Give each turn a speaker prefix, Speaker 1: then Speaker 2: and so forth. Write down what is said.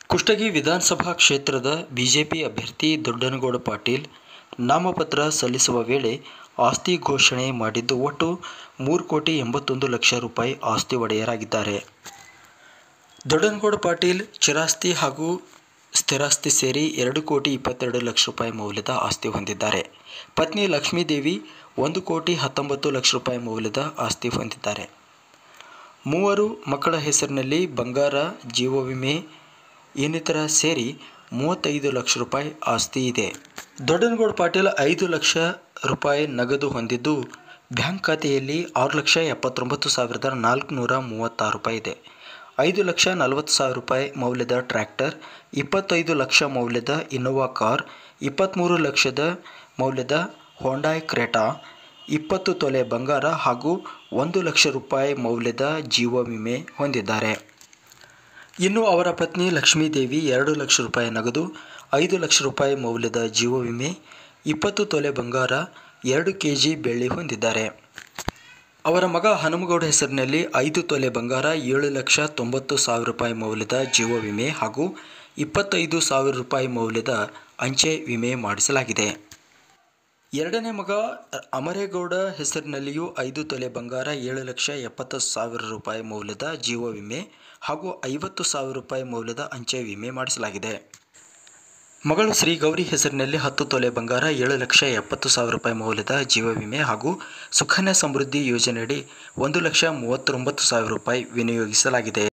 Speaker 1: ಕುಷ್ಟಗಿ ವಿಧಾನಸಭಾ ಕ್ಷೇತ್ರದ ಬಿಜೆಪಿ ಅಭ್ಯರ್ಥಿ ದೊಡ್ಡನಗೌಡ ಪಾಟೀಲ್ ನಾಮಪತ್ರ ಸಲ್ಲಿಸುವ ವೇಳೆ ಆಸ್ತಿ ಘೋಷಣೆ ಮಾಡಿದ್ದು ಒಟ್ಟು ಮೂರು ಕೋಟಿ ಎಂಬತ್ತೊಂದು ಲಕ್ಷ ರೂಪಾಯಿ ಆಸ್ತಿ ಒಡೆಯರಾಗಿದ್ದಾರೆ ದೊಡ್ಡನಗೌಡ ಪಾಟೀಲ್ ಚಿರಾಸ್ತಿ ಹಾಗೂ ಸ್ಥಿರಾಸ್ತಿ ಸೇರಿ ಎರಡು ಕೋಟಿ ಇಪ್ಪತ್ತೆರಡು ಲಕ್ಷ ರೂಪಾಯಿ ಮೌಲ್ಯದ ಆಸ್ತಿ ಹೊಂದಿದ್ದಾರೆ ಪತ್ನಿ ಲಕ್ಷ್ಮೀದೇವಿ ಒಂದು ಕೋಟಿ ಹತ್ತೊಂಬತ್ತು ಲಕ್ಷ ರೂಪಾಯಿ ಮೌಲ್ಯದ ಆಸ್ತಿ ಹೊಂದಿದ್ದಾರೆ ಮೂವರು ಮಕ್ಕಳ ಹೆಸರಿನಲ್ಲಿ ಬಂಗಾರ ಜೀವ ವಿಮೆ ಇನ್ನಿತರ ಸೇರಿ ಮೂವತ್ತೈದು ಲಕ್ಷ ರೂಪಾಯಿ ಆಸ್ತಿ ಇದೆ ದೊಡ್ಡನಗೌಡ ಪಾಟೀಲ್ ಐದು ಲಕ್ಷ ರೂಪಾಯಿ ನಗದು ಹೊಂದಿದ್ದು ಬ್ಯಾಂಕ್ ಖಾತೆಯಲ್ಲಿ ಆರು ಲಕ್ಷ ಎಪ್ಪತ್ತೊಂಬತ್ತು ಸಾವಿರದ ನಾಲ್ಕುನೂರ ಮೂವತ್ತಾರು ರೂಪಾಯಿ ಇದೆ ಐದು ಲಕ್ಷ ನಲವತ್ತು ಸಾವಿರ ರೂಪಾಯಿ ಮೌಲ್ಯದ ಟ್ರ್ಯಾಕ್ಟರ್ ಇಪ್ಪತ್ತೈದು ಲಕ್ಷ ಮೌಲ್ಯದ ಇನೋವಾ ಕಾರ್ ಇಪ್ಪತ್ತ್ಮೂರು ಲಕ್ಷದ ಮೌಲ್ಯದ ಹೊಂಡಾಯ್ ಕ್ರೆಟಾ ಇಪ್ಪತ್ತು ತೊಲೆ ಬಂಗಾರ ಹಾಗೂ ಒಂದು ಲಕ್ಷ ರೂಪಾಯಿ ಮೌಲ್ಯದ ಜೀವ ವಿಮೆ ಹೊಂದಿದ್ದಾರೆ ಇನ್ನು ಅವರ ಪತ್ನಿ ಲಕ್ಷ್ಮೀದೇವಿ ಎರಡು ಲಕ್ಷ ರೂಪಾಯಿ ನಗದು ಐದು ಲಕ್ಷ ರೂಪಾಯಿ ಮೌಲ್ಯದ ಜೀವ ವಿಮೆ ಇಪ್ಪತ್ತು ತೊಲೆ ಬಂಗಾರ ಎರಡು ಕೆ ಜಿ ಬೆಳ್ಳಿ ಹೊಂದಿದ್ದಾರೆ ಅವರ ಮಗ ಹನುಮಗೌಡ ಹೆಸರಿನಲ್ಲಿ ಐದು ತೊಲೆ ಬಂಗಾರ ಏಳು ಲಕ್ಷ ತೊಂಬತ್ತು ಸಾವಿರ ರೂಪಾಯಿ ಮೌಲ್ಯದ ಜೀವ ವಿಮೆ ಹಾಗೂ ಇಪ್ಪತ್ತೈದು ಸಾವಿರ ರೂಪಾಯಿ ಮೌಲ್ಯದ ಅಂಚೆ ವಿಮೆ ಮಾಡಿಸಲಾಗಿದೆ ಎರಡನೇ ಮಗ ಅಮರೇಗೌಡ ಹೆಸರಿನಲ್ಲಿಯೂ ಐದು ತೊಲೆ ಬಂಗಾರ ಏಳು ಲಕ್ಷ ಎಪ್ಪತ್ತು ಸಾವಿರ ರೂಪಾಯಿ ಮೌಲ್ಯದ ಜೀವ ವಿಮೆ ಹಾಗೂ ಐವತ್ತು ಸಾವಿರ ರೂಪಾಯಿ ಮೌಲ್ಯದ ಅಂಚೆ ವಿಮೆ ಮಾಡಿಸಲಾಗಿದೆ ಮಗಳು ಶ್ರೀ ಗೌರಿ ಹೆಸರಿನಲ್ಲಿ ಹತ್ತು ತೊಲೆ ಬಂಗಾರ ಏಳು ಲಕ್ಷ ಎಪ್ಪತ್ತು ಸಾವಿರ ರೂಪಾಯಿ ಮೌಲ್ಯದ ಜೀವ ವಿಮೆ ಹಾಗೂ ಸುಕನ್ಯಾ ಸಮೃದ್ಧಿ ಯೋಜನೆಯಡಿ ಒಂದು ಲಕ್ಷ ಮೂವತ್ತೊಂಬತ್ತು ಸಾವಿರ ರೂಪಾಯಿ ವಿನಿಯೋಗಿಸಲಾಗಿದೆ